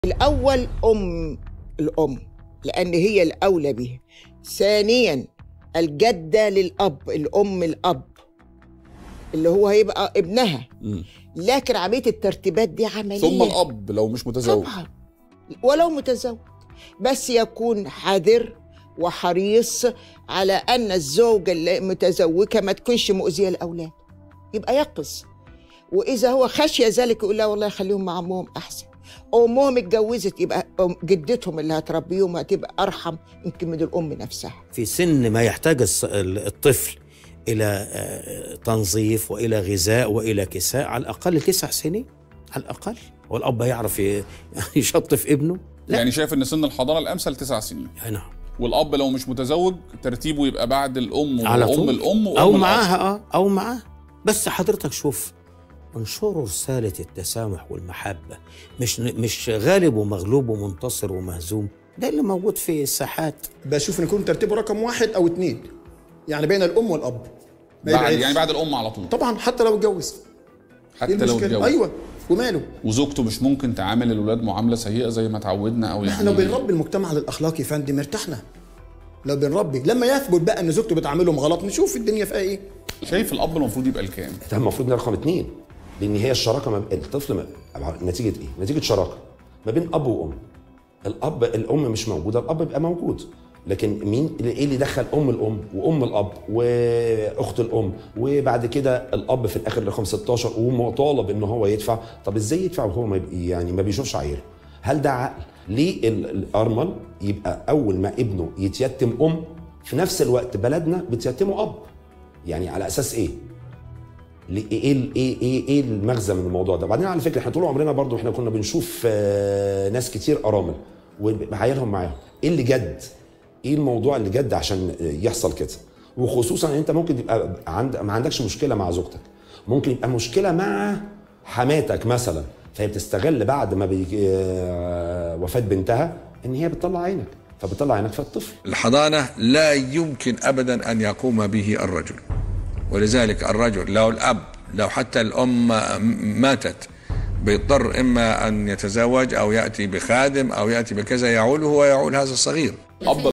الأول أم الأم لأن هي الأولى به ثانيا الجدة للأب الأم الأب اللي هو هيبقى ابنها مم. لكن عملية الترتيبات دي عملية ثم الاب لو مش متزوج طبعا ولو متزوج بس يكون حذر وحريص على أن الزوجة المتزوجة ما تكونش مؤذية لأولاده يبقى يقظ وإذا هو خشي ذلك يقول لا والله خليهم مع أمهم أحسن أمهم اتجوزت يبقى أم- جدتهم اللي هتربيهم هتبقى أرحم يمكن من الأم نفسها في سن ما يحتاج الص- ال- الطفل إلى آه، تنظيف وإلى غذاء وإلى كساء على الأقل تسع سنين على الأقل والأب هيعرف ي- يشطف ابنه لا يعني شايف ان سن الحضانه الامثل تسع سنين يعني نعم والاب لو مش متزوج ترتيبه يبقى بعد الام على وام طول الام وام أو الأب. معاها آه أو معاه بس حضرتك شوف انشروا رسالة التسامح والمحبة مش مش غالب ومغلوب ومنتصر ومهزوم ده اللي موجود في الساحات بشوف ان يكون ترتيبه رقم واحد او اتنين يعني بين الام والاب ما بعد يبعدش. يعني بعد الام على طول طبعا حتى لو اتجوز ايه حتى لو المشكله اتجوز ايوه وماله وزوجته مش ممكن تعامل الولاد معامله سيئه زي ما اتعودنا او احنا لو يعني بنربي المجتمع على الاخلاق يا فندم ارتحنا لو بنربي لما يثبت بقى ان زوجته بتعاملهم غلط نشوف الدنيا فيها ايه شايف الاب المفروض يبقى الكام ده المفروض ده رقم اثنين لان هي الشراكه ما الطفل ما نتيجه ايه؟ نتيجه شراكه ما بين اب وام الاب الام مش موجوده الاب بيبقى موجود لكن مين ايه اللي دخل ام الام وام الاب واخت الام وبعد كده الاب في الاخر رقم 16 ومطالب ان هو يدفع طب ازاي يدفع وهو ما بي- يعني ما بيشوفش عياله هل ده عقل ليه ال- الارمل يبقى اول ما ابنه يتيتم ام في نفس الوقت بلدنا بتيتمه اب يعني على اساس ايه ليه- ايه ال- ايه ايه ايه المغزى من الموضوع ده وبعدين على فكره احنا طول عمرنا برضو احنا كنا بنشوف آه، ناس كتير ارامل وعيالهم معاهم ايه اللي جد ايه الموضوع اللي جد عشان يحصل كده وخصوصا ان انت ممكن تبقى عند ما عندكش مشكله مع زوجتك ممكن يبقى مشكله مع حماتك مثلا فهي بتستغل بعد ما بي... آه، وفاه بنتها ان هي بتطلع عينك فبتطلع عينك في الطفل الحضانة لا يمكن أبدا أن يقوم به الرجل ولذلك الرجل لو الأب لو حتى الأم ماتت بيضطر إما أن يتزوج أو يأتي بخادم أو يأتي بكذا يعوله ويعول هذا الصغير اب